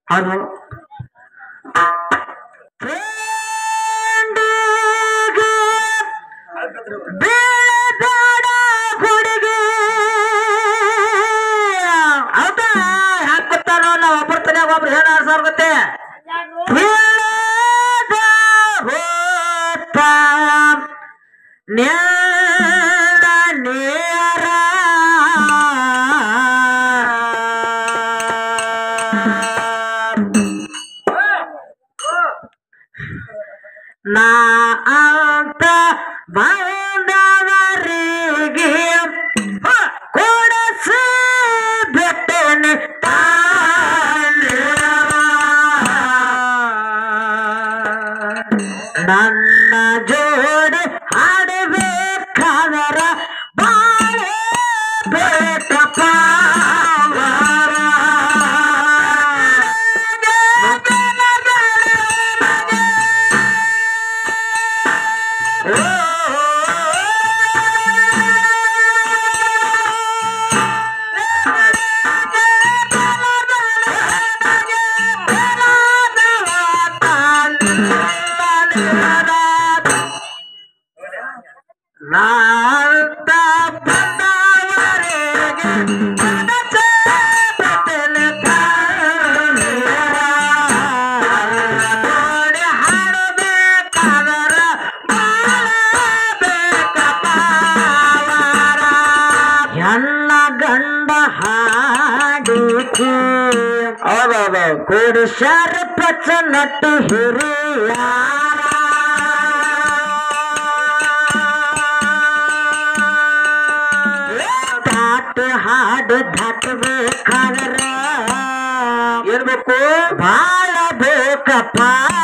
ಅದು ಬೀಳಬೇಡ ಹುಡುಗಿ ಹೌದಾ ಹಾಕ್ತಾರೋ ನಾವು ಒಬ್ಬರ ತಲೆಯಾಗ ಒಬ್ರು ಹೇಳ ಸಾರ್ಗತ್ತೆ ಬೀಳದ ಹೋತ ನೇರ ನೇರ ನಾ ಅಂತ ಬಂದವರಿಗೆ ಕೊಡಸಿ ಬಿಟ್ಟನೆ ನನ್ನ ಜೋಡಿ ಹಾಡಬೇಕಾದರ ಬಾಳೆ ಬೇಕಪ್ಪ ನಾಲ್ತ ಬಂದವರೆಗೆ ಮನಸ್ಸೇ ಬೆತ್ತಲೆ ನೋಡಿ ಹಾಡಬೇಕಾದರ ಮಾಡಬೇಕಪ್ಪ ಎಲ್ಲ ಗಂಡ ಹಾಡಿಕೆ ಹೌದೌದು ಕುಡಿಸ್ಯಾರ ಪಚ್ಚ ನಟ್ಟು ಹಿರಿಯ ದಾಟ ಹಾಡು ದಾಟಬೇಕಾದ್ರ ಇರ್ಬೇಕು ಬಾಳ ಬೇಕಪ್ಪ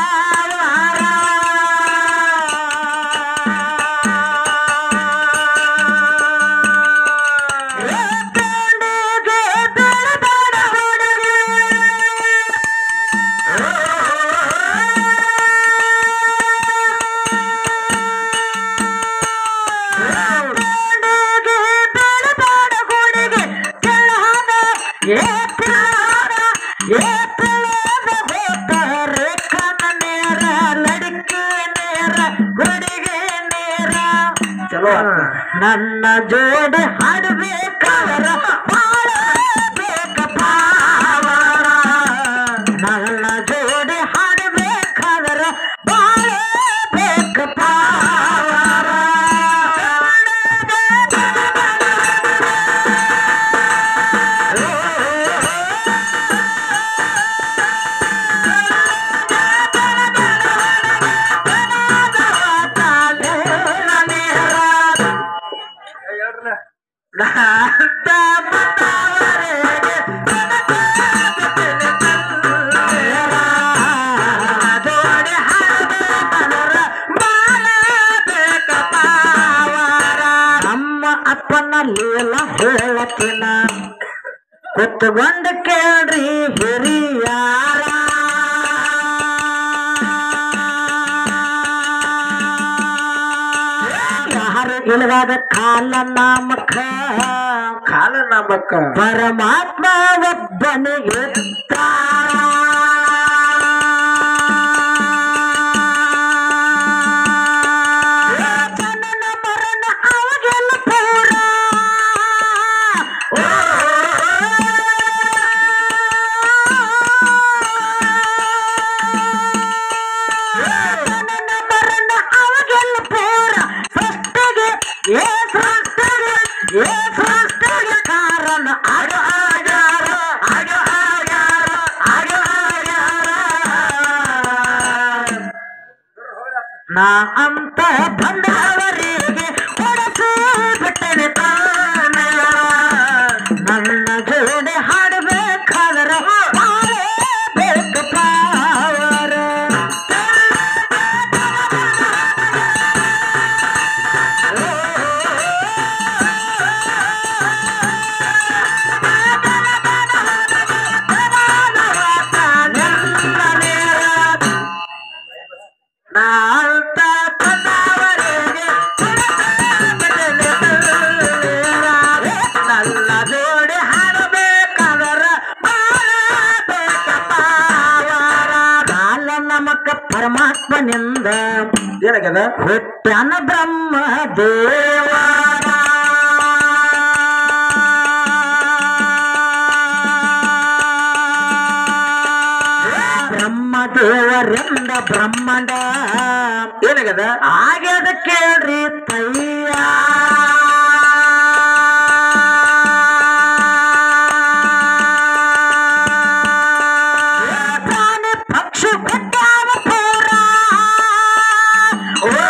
ಚಲೋ ನನ್ನ ಜೋಡಿ ಹಾಡಬೇಕಾದ್ರ ಬೇಕಪ್ಪ ನನ್ನ ಜೋಡಿ ಹಾಡಬೇಕಾದ್ರ ಬಾಳ ಬೇಕಪ್ಪ ನಮ್ಮ ಅಪ್ಪನಲ್ಲಿಲ್ಲ ಹೇಳತ್ತಿನ ಕುತ್ಕೊಂಡು ಕೇಳ್ರಿ ಹಿರಿಯಾರ ಯಾರು ಇಲ್ಲವಾದ ಕಾಲ ನಾಮಕ ಕಾಲ ನಾಮಕ್ಕ ಪರಮಾತ್ಮ ಒಬ್ಬನಿಗೆ ಜನನ ಮರಣ ಅವಗೆಲ್ಲ ಪೂರ ಜನನ ಮರಣ ಅವಗೆಲ್ಲ ಪೂರ ಸೃಷ್ಟಿಗೆ ಏ ಸೃಷ್ಟಿಗೆ ಏ ಸೃಷ್ಟಿಗೆ ಕಾರಣ ಅಡ ಆಗಾರ ಅಡ ಆಗಾರ ಅಡ ಆಗಾರ ನಾ ಅಂತ ಬಂದವರಿಗೆ ಕೊಡಸು ಬಿಟ್ಟನೆ ತಾನೆಯ ನನ್ನ ಜೋಡಿ ಹಾಡಬೇಕಾದ್ರ ಬೇಕು ಪಾವರ ನಾಲ್ತ ಬಂದವರಿಗೆ ನನ್ನ ಜೋಡಿ ಹಾಡಬೇಕಾದ್ರ ಮಾಡಬೇಕಪ್ಪ ಪರಮಾತ್ಮನಿಂದ ಏನಾಗ್ಯದ ಹುಟ್ಟ್ಯಾನ ಬ್ರಹ್ಮ ದೇವರ ಬ್ರಹ್ಮ ದೇವರಿಂದ ಬ್ರಹ್ಮಾಂಡ ಏನಾಗ್ಯದ ಆಗ್ಯದ ಕೇಳ್ರಿ ತಯ್ಯ ಪ್ರಾಣಿ ಪಕ್ಷಿ ಬಿಟ್ಟಾವ ಪೂರ ಓ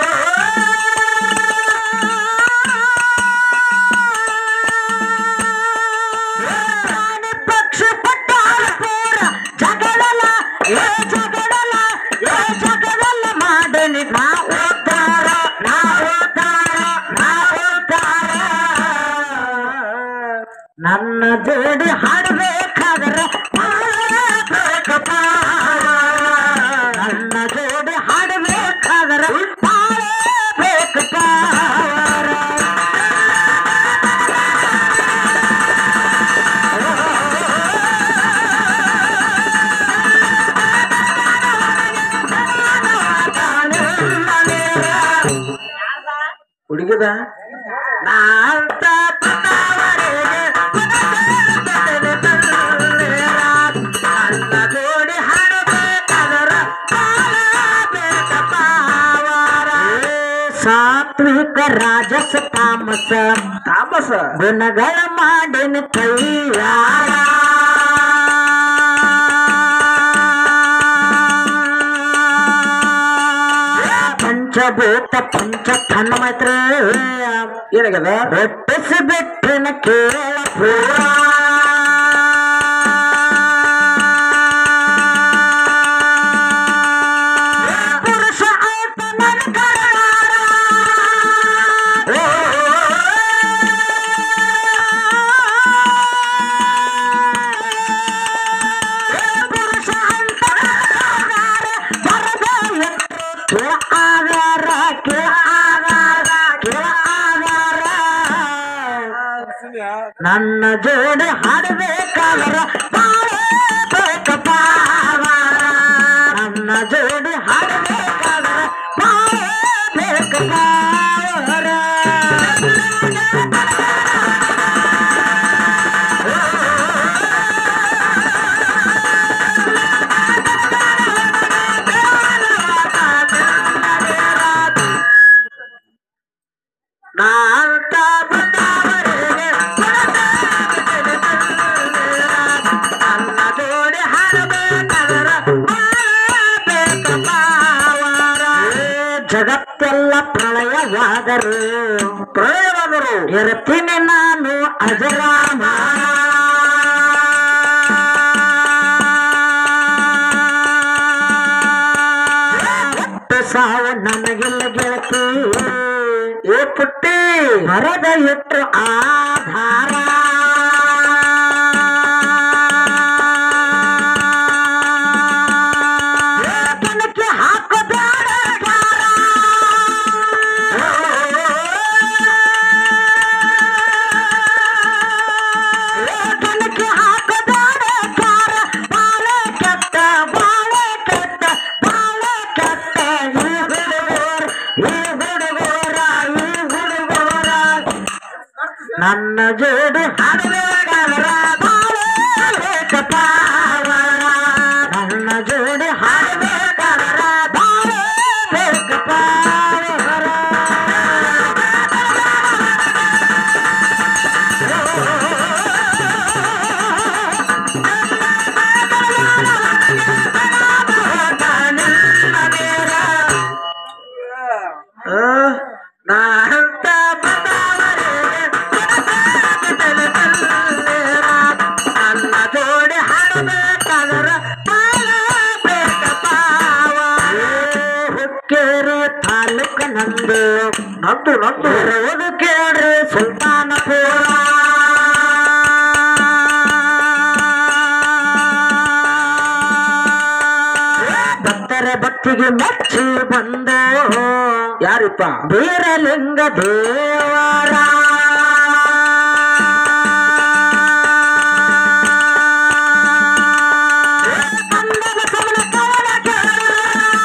ಪ್ರಾಣಿ ಪಕ್ಷಿ ಬಿಟ್ಟಾವ ಪೂರ ಜಗಳಲ ಏ ಜಗಳಲ ಏ ಜಗಳಲ ಮಾಡಲಿ ನಾ ಉದ್ಧಾರ ನಾ ಉದ್ಧಾರ ನಾ ಉದ್ಧಾರ ನನ್ನ ಜೋಡಿ ಹಾಡಬೇಕಾದ್ರೆ ಮಾಡಬೇಕಪ್ಪ. ನನ್ನ ಜೋಡಿ ಹಾಡಬೇಕಾದ್ರೆ ಮಾಡಬೇಕಪ್ಪ. ಹುಡುಗಿದ ನಾಂತ ಪದವರೆಗೆ ನನ್ನ ಜೋಡಿ ಹಾಡಬೇಕಾದರ ಸಾತ್ವಿಕ ರಾಜಸ ತಾಮಸ ತಾಮಸ ಗುಣಗಳ ಮಾಡಿನ ಕೈಯಾರ ಪಂಚಭೂತ ಪಂಚ ತನ್ಮೈತ್ರ ಏನಾಗ್ಯದ ರಟ್ಟಿಸಿ ಬಿಟ್ಟಿನ ಕೇಳ ಪೂರ ಪುರುಷ ಆತ ನನ್ನ ಕರಳಾರ. ಓ, ಪುರುಷ ಅಂತ ಕರಳಾರ. ಬರದ ಎತ್ತು ಕೇಳ ಆಗಾರ, ಕೇಳ ಆಗಾರ, ಕೇಳ ಆಗಾರ. ನನ್ನ ಜೋಡಿ ಹಾಡಬೇಕಾದ್ರ ಬಾಳಬೇಕಪ್ಪ ನನ್ನ ಜೋಡಿ ಹಾಡಬೇಕಾದ್ರ ಬಾಳಬೇಕಪ್ಪ ನಾಂತ ಬಂದವರಿಗೆ ನನ್ನ ಜೋಡಿ ಹಾಡಬೇಕಾದ್ರ ಜಗತ್ತೆಲ್ಲ ಪ್ರಳಯವಾದರು ಪ್ರಳಯವಾದರು ಇರ್ತೀನಿ ನಾನು ಅಜರಾಮ ಒಟ್ಟು ಸಾವು ನನಗಿಲ್ಲ ಗೆಳತಿ ಏ ಪುಟ್ಟಿ ಮರದ ಇಟ್ಟು ಆಧಾರ ಕಣಕ್ಕೆ ಹಾಕೋದಾರ ಕಣಕ್ಕೆ ಹಾಕೋದಾರ ಕಾರ ಬಾಳೆ ಕೆಟ್ಟ ಬಾಳೆ ಕೆಟ್ಟ ಬಾಳೆ ಕೆಟ್ಟ ಈ ಹುಡುಗರ ಈ ಹುಡುಗರ ಈ ಹುಡುಗರ ನನ್ನ ಜೋಡಿ ಹಾಡಬೇಕಾದ್ರ ಬಾಳಬೇಕಪ್ಪ ನನ್ನ ಜೋಡಿ ಹಾಡಬೇಕಾದ್ರ ಬಾಳಬೇಕಪ್ಪ ಆ, ನಾಂತ ನನ್ನ ಜೋಡಿ ಹಾಡಬೇಕಾದ್ರ ಹುಕ್ಕೇರಿ ತಾಲೂಕ ನಂದು ನಂದು ನಂದು ಇರುವುದು ಕೇಳ್ರಿ ಸುಲ್ತಾನಪುರ ಭಕ್ತರ ಭಕ್ತಿಗೆ ಮೆಚ್ಚಿ ಬಂದು ಯಾರಿಪ್ಪ ಬೀರಲಿಂಗ ದೇವರ ಕಂದನ ಕಮಲ ಕವನ ಕೇಳ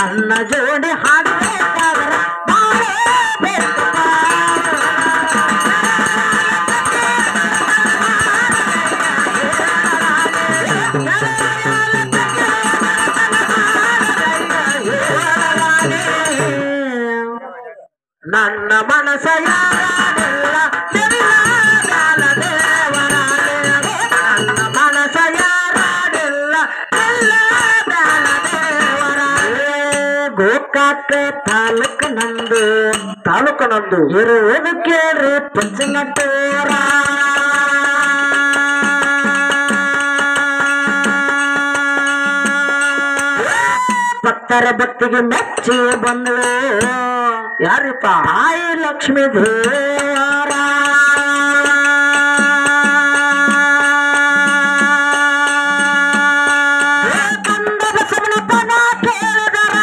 ನನ್ನ ಜೋಡಿ ಹಾಡಬೇಕಾದ್ರ ಬಾಳಬೇಕಪ್ಪ. ನನ್ನ ಮನಸ ಯಾರಿಲ್ಲ ನಿನ್ನ ದೇವರಾಣೆ. ನನ್ನ ಮನಸ ಯಾರಿಲ್ಲ ನಿನ್ನ ದೇವರಾಣೆ. ಗೋಕಾಕ ತಾಲೂಕ್ ನಂದು ತಾಲೂಕು ನಂದು ಇರುವುದು ಕೇಳ್ರಿ ಪಂಚನಟೋರ ಭಕ್ತರ ಭಕ್ತಿಗೆ ಮೆಚ್ಚಿ ಬಂದಳು ಯಾರಿಪ್ಪ ತಾಯಿ ಲಕ್ಷ್ಮೀ ದೇವರ ಬಂದ ಬಸವನ ಪದ ಕೇಳಿದರ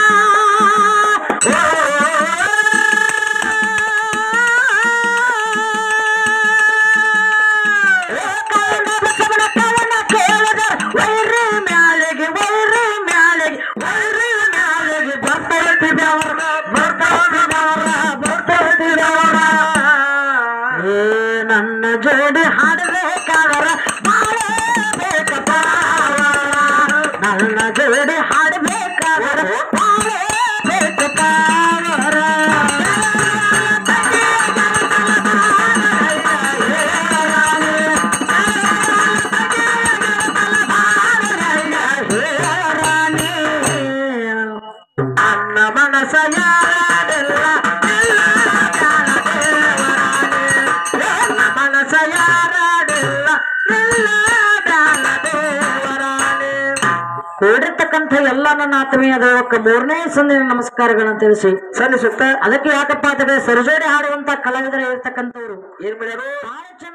ಕಂದ ಬಸವನ ಪವನ ಕೇಳಿದರ ವೈರಿ ಮ್ಯಾಳಿಗೆ ವೈರಿ ಮ್ಯಾಳಿಗೆ ವೈರಿ ಮ್ಯಾಳಿಗೆ ಬರ್ತೈತಿದವರ ಬರ್ತೈತಿದವರ ಬರ್ತೈತಿದವರ ಏ ನನ್ನ ಜೋಡಿ ಹಾಡಬೇಕಾದ್ರ ಮಾಡಬೇಕಪ್ಪ ನನ್ನ ಜೋಡಿ ಹಾಡಬೇಕಾದ್ರ ಮಾಡಬೇಕಪ್ಪ ನನ್ನ ಮನಸ ಯಾರಿಲ್ಲ ನಿನ್ನ ದೇವರಾಣೆ. ನನ್ನ ಮನಸ ಯಾರಿಲ್ಲ ನಿನ್ನ ದೇವರಾಣೆ. ಕೂಡಿರ್ತಕ್ಕಂಥ ಎಲ್ಲ ನನ್ನ ಆತ್ಮೀಯ ದೇವಕ್ಕೆ ಮೂರನೇ ಸಂದಿನ ನಮಸ್ಕಾರಗಳನ್ನು ತಿಳಿಸಿ ಸಲ್ಲಿಸುತ್ತ ಅದಕ್ಕೆ ಯಾಕಪ್ಪ ಅಂತಂದ್ರೆ ಸರಜೋಡಿ ಹಾಡುವಂತ ಕಲಾವಿದರು ಇರ್ತಕ್ಕಂಥವ್ರು ಏನ್ ಮಾಡ್ಯಾರು ಬಹಳ ಚೆನ್ನಾಗಿ